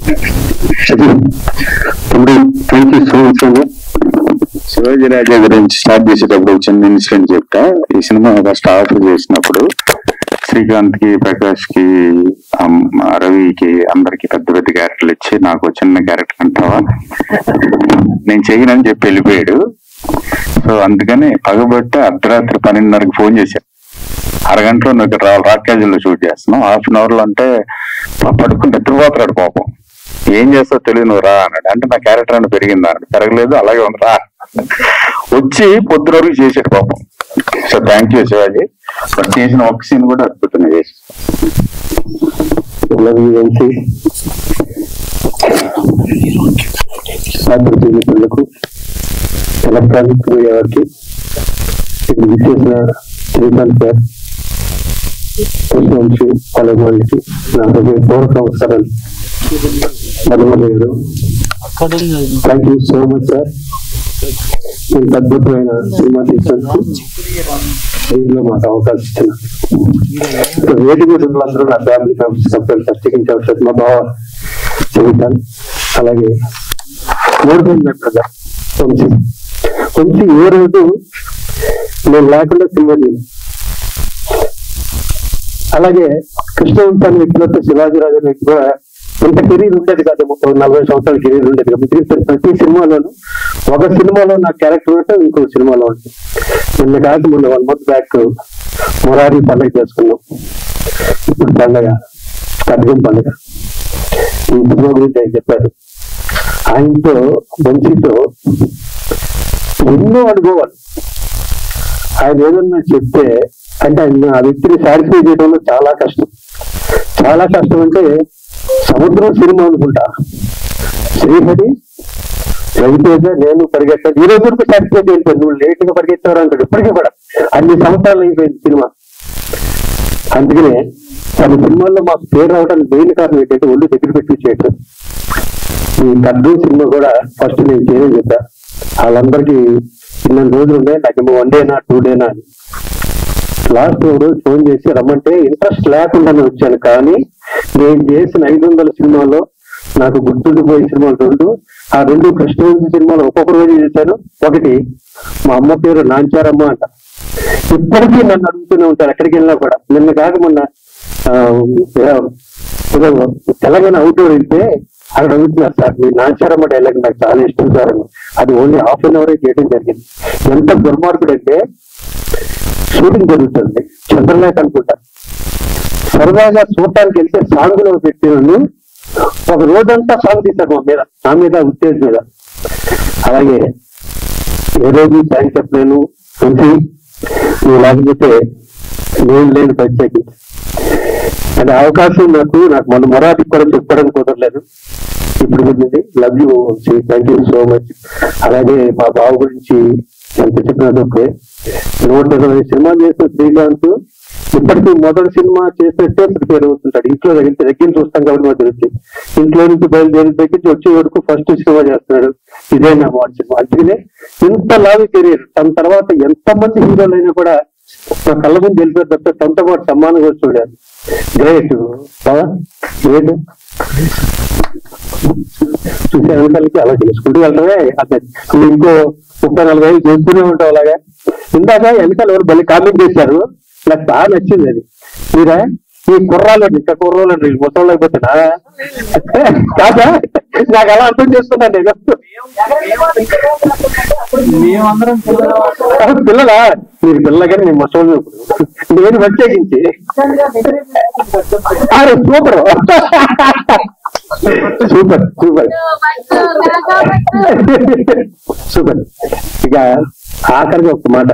తమ్ముడు thank you so much అండి శివాజీ రాజా గురించి స్టార్ట్ చేసేటప్పుడు ఒక చిన్న ఇన్సిడెంట్ చెప్తా ఈ సినిమా ఫస్ట్ ఆఫర్ చేసినప్పుడు శ్రీకాంత్ కి ప్రకాష్ కి అమ్, రవికి అందరికి పెద్ద పెద్ద క్యారెక్టర్లు ఇచ్చి నాకు ఒక చిన్న క్యారెక్టర్ అంటావా నేను చేయనని చెప్పి వెళ్ళిపోయాడు సో అందుకని పగబట్టి అర్ధరాత్రి పన్నెండున్నరకి ఫోన్ చేశాను అరగంటలో నువ్వు ఇక్కడ రావాలి రాక్యాజుల్లో షూట్ చేస్తున్నావు హాఫ్ అన్ అవర్ లో అంటే పడుకుని నిద్రపోతున్నాడు పాపం ఏం చేస్తావు తెలియదు నువ్వు రా అన్నాడు అంటే నా క్యారెక్టర్ అని పెరిగిందా అన్నాడు పెరగలేదు అలాగే ఉంది రా వచ్చి పొద్దు వరకు చేశాడు పాపం so thank you Shivaji but చేసిన ఒక సీన్ కూడా అద్భుతంగా చేసి లవ్ యూ వంశీ పాత్రికేయ మిత్రులకు ఎలక్ట్రానిక్ మీడియా వారికి ఇక్కడ విచ్చేసిన శ్రీకాంత్ గారు కృష్ణవంశీ కాలేజ్ వాళ్ళకి నా హృదయపూర్వక నమస్కారాలు Madhumati garu thank you so much sir ఇంత అద్భుతమైన సినిమా తీసినందుకు దీనిలో మాకు అవకాశం ఇచ్చిన వేదిక మీద అందరూ నా ఫ్యామిలీ మెంబర్స్ సభ్యులు ప్రత్యేకించవలసిన మా బావ జీవితాలు అలాగే మూడు మంది మెంబర్ వంశీ వంశీ ఏ రోజు నేను లేకుండా సినిమా తీయను. అలాగే కృష్ణవంశాన్ని వ్యక్తులతో శివాజీరాజు అనే వ్యక్తి కూడా ఇంత కెరీర్ ఉండేది కాదు ముప్పై నలభై సంవత్సరాల కెరీర్ ఉండేది కాదు ఎందుకంటే ప్రతి సినిమాలోనూ ఒక సినిమాలో నా క్యారెక్టర్ ఉంటే ఇంకో సినిమాలో ఉంటుంది నిన్న కాక మొన్న వన్ మంత్ బ్యాక్ మురారి పండుగ చేసుకున్నాం ఇప్పుడు పండగ కడ్గం పండుగ ఈ సినిమా గురించి ఆయన చెప్పారు ఆయనతో వంశీతో ఎన్నో అనుభవాలు ఆయన ఏదన్నా చెప్తే అంటే ఆయన ఆ వ్యక్తిని సాటిస్ఫై చేయడంలో చాలా కష్టం చాలా కష్టం అంటే సముద్రం సినిమా అనుకుంటా శ్రీహరి రవితేజ నేను పరిగెత్తాను ఈ రోజు వరకు సాటిస్ఫై చేయలేదు నువ్వు లేట్ గా పరిగెత్తావు అంటాడు ఇప్పటికీ కూడా అన్ని సంవత్సరాలు అయిపోయింది సినిమా అందుకనే తన సినిమాల్లో మాకు పేరు రావడానికి మెయిన్ కారణం ఏంటంటే ఒళ్ళు దగ్గర పెట్టి చేయటం ఈ కడ్డు సినిమా కూడా ఫస్ట్ నేను చేయని చెప్పా వాళ్ళందరికీ ఇన్ని రోజులు ఉన్నాయి నాకేమో వన్ డేనా టూ డేనా అని లాస్ట్ రోజు ఫోన్ చేసి రమ్మంటే ఇంట్రెస్ట్ లేకుండానే వచ్చాను కానీ నేను చేసిన ఐదు వందల సినిమాలో నాకు గుర్తుండిపోయే సినిమాలు రెండు ఆ రెండు కృష్ణవంశీ సినిమాలు ఒక్కొక్క రోజు చేశాను ఒకటి మా అమ్మ పేరు నాంచారమ్మ అంట ఇప్పటికీ నన్ను అడుగుతూనే ఉంటారు ఎక్కడికి వెళ్ళినా కూడా నిన్న కాక మొన్న ఆ, ఏదో తెలంగాణ అవుట్డోర్ వెళ్తే అక్కడ అడుగుతున్నారు సార్ మీ నాచారమ్మ డైలాగ్ నాకు చాలా ఇష్టం సార్ అని అది ఓన్లీ హాఫ్ అన్ అవర్ చేయడం జరిగింది ఎంత దుర్మార్గుడు అంటే షూటింగ్ జరుగుతుంది చంద్రలేఖ అనుకుంటా సరదాగా చూడటానికి వెళ్తే సాంగ్ లో పెట్టిన ఒక రోజంతా సాంగ్ తీశారు మా మీద నా మీద ఉత్తేజ్ మీద అలాగే ఏ రోజు థ్యాంక్స్ చెప్పలేను ఉంచి నువ్వు లేకపోతే నేను లేని ప్రత్యేకించి అంటే అవకాశం నాకు నాకు మన మొరాటి కూడా చెప్పడం కుదరలేదు ఇప్పుడు గురించి love you thank you so much అలాగే మా బావ గురించి ఎంత చెప్పినది ఓకే నూట ఇరవై సినిమా చేసిన శ్రీకాంత్ ఇప్పటికీ మొదటి సినిమా చేసినట్టే ప్రిపేర్ అవుతుంటాడు ఇంట్లో దగ్గర దగ్గర చూస్తాం కాబట్టి మాకు తెలుస్తుంది ఇంట్లో నుంచి బయలుదేరి దగ్గర వచ్చే వరకు ఫస్ట్ సినిమా చేస్తున్నాడు ఇదే నా మొదటి సినిమా అందుకనే ఇంత లావి కెరీర్ తన తర్వాత ఎంతమంది హీరోలు అయినా కూడా నా కళ్ళ ముందు వెళ్ళిపోయారు తప్ప తనతో పాటు సమానంగా చూడారు గ్రేట్ గ్రేట్ చూసే వెనకాలకి అలా చేసుకుంటూ వెళ్తామే అదే నువ్వు ఇంకో ముప్పై నలభై ఐదు చేస్తూనే ఉంటావు అలాగా ఇందాక వెనకాల ఎవరు మళ్ళీ కామెంట్ చేశారు నాకు బాగా నచ్చింది అది మీరా ఈ కుర్రాలు ఇంకా కుర్రాలు అండి ముసళ్ళు అయిపోతున్నా కాదా నాకు అలా అర్థం చేస్తున్నాను నేను మేమందరం అవును, పిల్లలా మీరు పిల్లగానే నేను ముసళ్ళు ఇప్పుడు నేను ప్రత్యేకించి అరే సూపర్ సూపర్ సూపర్ సూపర్ ఇక ఆఖరిగా ఒక మాట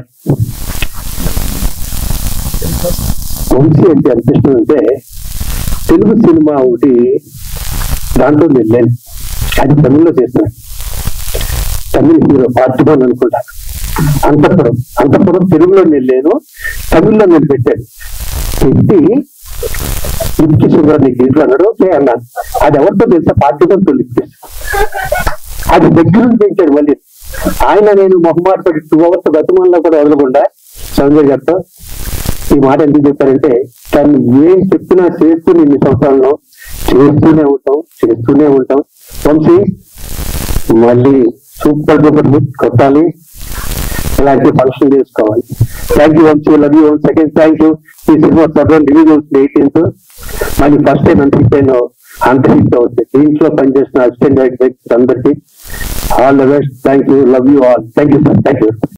వంశీ అంటే ఎంత ఇష్టం అంటే తెలుగు సినిమా ఒకటి దాంట్లో నేను లేను అది తమిళ్లో చేస్తాను తమిళ హీరో పార్టిబన్ అనుకుంటా అంతపురం అంతపురం తెలుగులో నేను లేను తమిళ్లో నేను పెట్టాను పెట్టి లిప్కి షుగర్ నీకు ఇంట్లో అన్నాడు ఓకే అన్నాను అది ఎవరితో తెలుసా పార్టిబన్ తో లిప్కి అది దగ్గర నుంచి పెంచాడు మళ్ళీ ఆయన నేను మొహమాట పడి టూ అవర్స్ బతుమల్లో కూడా వదలకుండా సంజయ్ గారితో ఈ మాట ఎందుకు చెప్పారంటే తను ఏం చెప్పినా చేసుకుని ఇన్ని సంవత్సరాల్లో చేస్తూనే ఉంటాం చేస్తూనే ఉంటాం వంశీ మళ్ళీ సూపర్ డూపర్ హిట్ కొట్టాలి ఇలాంటి ఫంక్షన్ చేసుకోవాలి thank you Vamshi love you second thank you ఈ సినిమా సదరన్ రిలీజ్ అవుతుంది ఎయిటీన్త్ మళ్ళీ ఫస్ట్ టైం అంత హిట్ అయిన అంత హిట్ అవుతుంది దీంట్లో పనిచేసిన అసిస్టెంట్ డైరెక్టర్ అందరికీ all the best thank you love you all thank you sir thank you